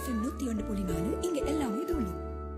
FM நூத்தி ஒன்று புள்ளி நாலு இங்க எல்லாமே தூளு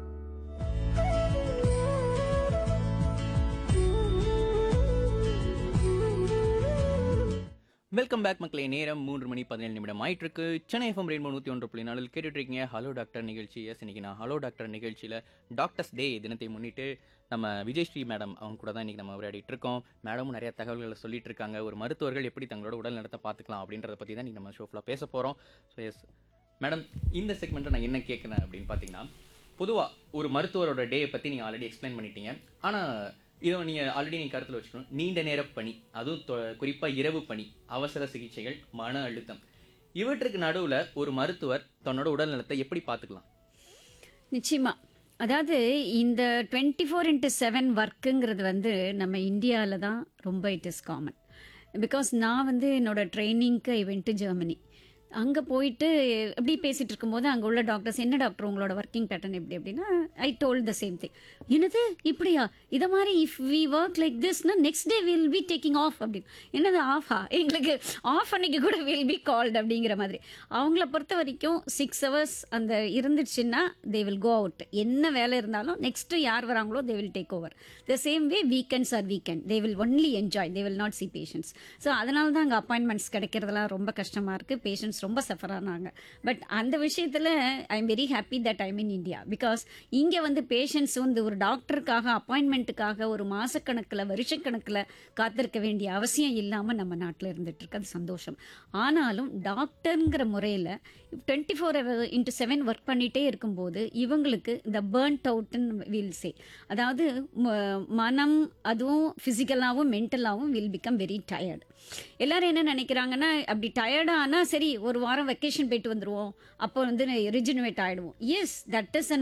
வெல்கம் பேக் மக்களே நேரம் மூன்று மணி பதினேழு நிமிடம் ஆயிட்டு இருக்கு சென்னை எஃப்எம் ரெயின்போ நூற்றி ஒன்று புள்ளி நாளில் கேட்டுட்டு இருக்கீங்க ஹலோ டாக்டர் நிகழ்ச்சி எஸ் இன்னைக்கு நான் ஹலோ டாக்டர் நிகழ்ச்சியில் டாக்டர்ஸ் டே தினத்தை முன்னிட்டு நம்ம விஜயஸ்ரீ மேடம் அவங்க கூட தான் இன்னைக்கு நம்ம உரையாடிட்டு இருக்கோம் மேடமும் நிறைய தகவல்களை சொல்லிட்டு இருக்காங்க ஒரு மருத்துவர்கள் எப்படி தங்களோட உடல் நலத்தை பார்த்துக்கலாம் அப்படின்றத பற்றி தான் இன்னைக்கு நம்ம ஷோஃபில் பேச போகிறோம் ஸோ எஸ் மேடம் இந்த செக்மெண்ட்டை நான் என்ன கேட்குறேன் அப்படின்னு பார்த்தீங்கன்னா பொதுவாக ஒரு மருத்துவரோட டே பற்றி நீங்கள் ஆல்ரெடி எக்ஸ்பிளைன் பண்ணிட்டீங்க ஆனால் இதை நீங்கள் ஆல்ரெடி நீங்கள் கருத்தில் வச்சுக்கணும் நீண்ட நேர பணி அதுவும் குறிப்பாக இரவு பணி அவசர சிகிச்சைகள் மன அழுத்தம் இவற்றுக்கு நடுவில் ஒரு மருத்துவர் தன்னோட உடல் நலத்தை எப்படி பார்த்துக்கலாம் நிச்சயமா அதாவது இந்த டுவெண்ட்டி ஃபோர் இன்ட்டு செவன் ஒர்க்குங்கிறது வந்து நம்ம இந்தியாவில் தான் ரொம்ப இட் இஸ் காமன் பிகாஸ் நான் வந்து என்னோட ட்ரைனிங்க்கு ஐ வென்ட் ஜெர்மனி அங்கே போயிட்டு எப்படி பேசிட்டு இருக்கும்போது அங்கே உள்ள டாக்டர்ஸ் என்ன டாக்டர் உங்களோட ஒர்க்கிங் பேட்டர்ன் எப்படி அப்படின்னா I told the same thing என்னது இப்படியா இதை மாதிரி இஃப் வி ஒர்க் லைக் திஸ்னா next day will be taking off அப்படின்னு என்னது ஆஃபா எங்களுக்கு ஆஃப் அன்னைக்கு கூட வில் பி கால்டு அப்படிங்கிற மாதிரி அவங்கள பொறுத்த வரைக்கும் சிக்ஸ் ஹவர்ஸ் அந்த இருந்துச்சுன்னா தே வில் கோ அவுட் என்ன வேலை இருந்தாலும் நெக்ஸ்ட் யார் வராங்களோ they will take over the same way weekends are weekend they will only enjoy they will not see patients so அதனால தான் அங்கே அப்பாயின்மெண்ட்ஸ் கிடைக்கிறதுலாம் ரொம்ப கஷ்டமாக இருக்குது பேஷண்ட்ஸ் ரொம்ப சஃபர் ஆனாங்க பட் அந்த விஷயத்தில் I am very happy that I'm in India because இங்கே வந்து பேஷண்ட்ஸ் வந்து ஒரு டாக்டருக்காக அப்பாயின்மெண்ட்டுக்காக ஒரு மாசக்கணக்கில் வருஷக்கணக்கில் காத்திருக்க வேண்டிய அவசியம் இல்லாமல் நம்ம நாட்டில் இருந்துட்டு இருக்கு அது சந்தோஷம் ஆனாலும் டாக்டருங்கிற முறையில் twenty four into seven work பண்ணிகிட்டே இருக்கும்போது இவங்களுக்கு இந்த பேர்ன்ட் அவுட்னு வில் சே அதாவது ம- மனம் அதுவும் ஃபிசிக்கலாகவும் மென்டலாகவும் வில் பிகம் வெரி டயர்டு எல்லாரும் என்ன நினைக்கிறாங்கன்னா அப்படி டயர்டாக ஆனால் சரி ஒரு வாரம் வெக்கேஷன் போயிட்டு வந்துருவோம் அப்போ வந்து ரிஜினுவேட் ஆகிடுவோம் எஸ் தட் இஸ் அன்